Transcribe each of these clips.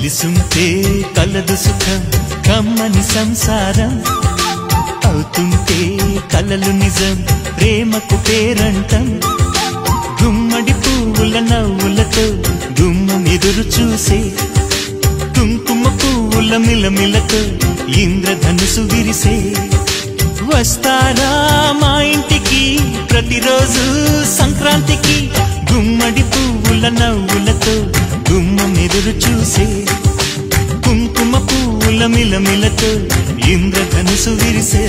కలిసుంటే కలదు సుఖం కమ్మని సంసారం అవుతుంటే కలలు నిజం ప్రేమకు పేరంటం గుమ్మడి పువ్వుల నవ్వులతో గుమ్మం ఎదురు చూసే కుంకుమ పువ్వుల మిలమిలతో ఇంద్రధనుసు విరిసే వస్తారా మా ఇంటికి ప్రతిరోజు సంక్రాంతికి గుమ్మడి పువ్వుల నవ్వులతో గుమ్మం ఎదురు చూసే కుంకుమ పువ్వుల మిలమిలతో ఇంద్రధనుసు విరిసే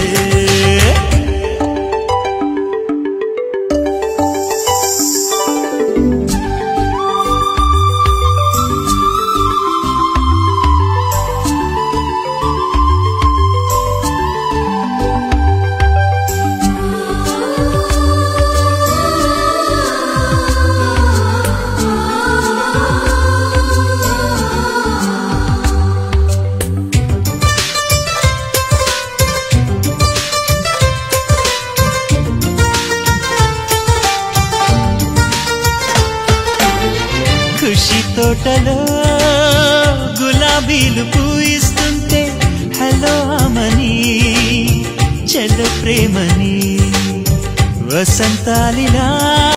ఖుషి తోటలో గులాబీలు పూయిస్తుంటే హలో అమని చెల్ల ప్రేమని వసంతాలిలా